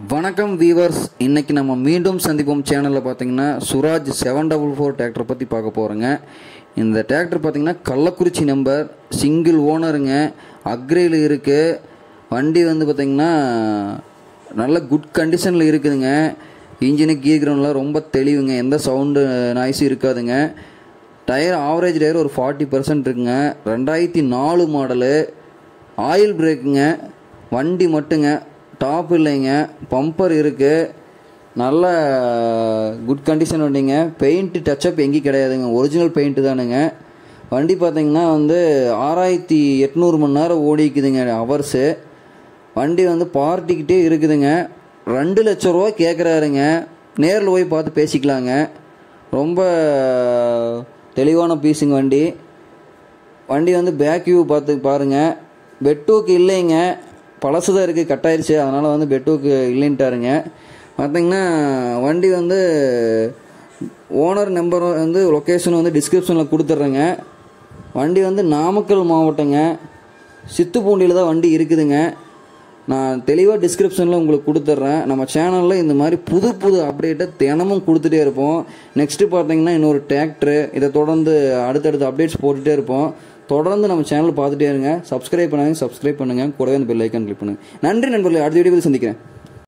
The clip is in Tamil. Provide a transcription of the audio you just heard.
வணக்கம் வீவர்ஸ் இன்னைக்கு நம்ம மீண்டும் சந்திப்போம் சேனலில் பார்த்தீங்கன்னா Swaraj seven double four tractor பற்றி பார்க்க போகிறோங்க இந்த டிராக்டர் பார்த்தீங்கன்னா கள்ளக்குறிச்சி நம்பர் சிங்கிள் ஓனருங்க அக்ரேல இருக்குது வண்டி வந்து பார்த்தீங்கன்னா நல்ல குட் கண்டிஷனில் இருக்குதுங்க இன்ஜினு கீர் கிரவுண்ட்லாம் ரொம்ப தெளிவுங்க எந்த சவுண்டு நாய்ஸும் இருக்காதுங்க டயர் ஆவரேஜ் டயர் ஒரு ஃபார்ட்டி பர்சன்ட் இருக்குங்க ரெண்டாயிரத்தி நாலு மாடலு ஆயில் பிரேக்குங்க வண்டி மட்டுங்க டாப் இல்லைங்க பம்பர் இருக்குது நல்ல குட் கண்டிஷன் வண்டிங்க பெயிண்ட் டச்சப் எங்கேயும் கிடையாதுங்க ஒரிஜினல் பெயிண்ட்டு தானுங்க வண்டி பார்த்தீங்கன்னா வந்து ஆறாயிரத்தி எட்நூறு மணி நேரம் ஓடிக்குதுங்க ஹவர்ஸு வண்டி வந்து பார்ட்டிக்கிட்டே இருக்குதுங்க ரெண்டு லட்ச ரூபா கேட்குறாருங்க நேரில் போய் பார்த்து பேசிக்கலாங்க ரொம்ப தெளிவான பீஸுங்க வண்டி வண்டி வந்து பேக் வியூ பார்த்து பாருங்கள் பெட்டூக்கு இல்லைங்க பழசு தான் இருக்குது கட்டாயிருச்சு அதனால் வந்து பெட்டூக்கு இல்லைன்ட்டாருங்க பார்த்தீங்கன்னா வண்டி வந்து ஓனர் நம்பர் வந்து லொக்கேஷன் வந்து டிஸ்கிரிப்ஷனில் கொடுத்துட்றேங்க வண்டி வந்து நாமக்கல் மாவட்டங்க சித்துப்பூண்டியில் தான் வண்டி இருக்குதுங்க நான் தெளிவாக டிஸ்கிரிப்ஷனில் உங்களுக்கு கொடுத்துட்றேன் நம்ம சேனலில் இந்த மாதிரி புது புது அப்டேட்டை தினமும் கொடுத்துட்டே இருப்போம் நெக்ஸ்ட்டு பார்த்தீங்கன்னா இன்னொரு டிராக்டரு இதை தொடர்ந்து அடுத்தடுத்த அப்டேட்ஸ் போட்டுகிட்டே இருப்போம் தொடர்ந்து நம்ம சேனல் பார்த்துட்டே இருங்க சப்ஸ்கிரைப் பண்ணாங்க சப்ஸ்கிரைப் பண்ணுங்கள் கூடவே அந்த பெல் ஐக்கான் கிளிக் பண்ணுங்கள் நன்றி நண்பர்களே அடுத்த வீடியோவில் சந்திக்கிறேன்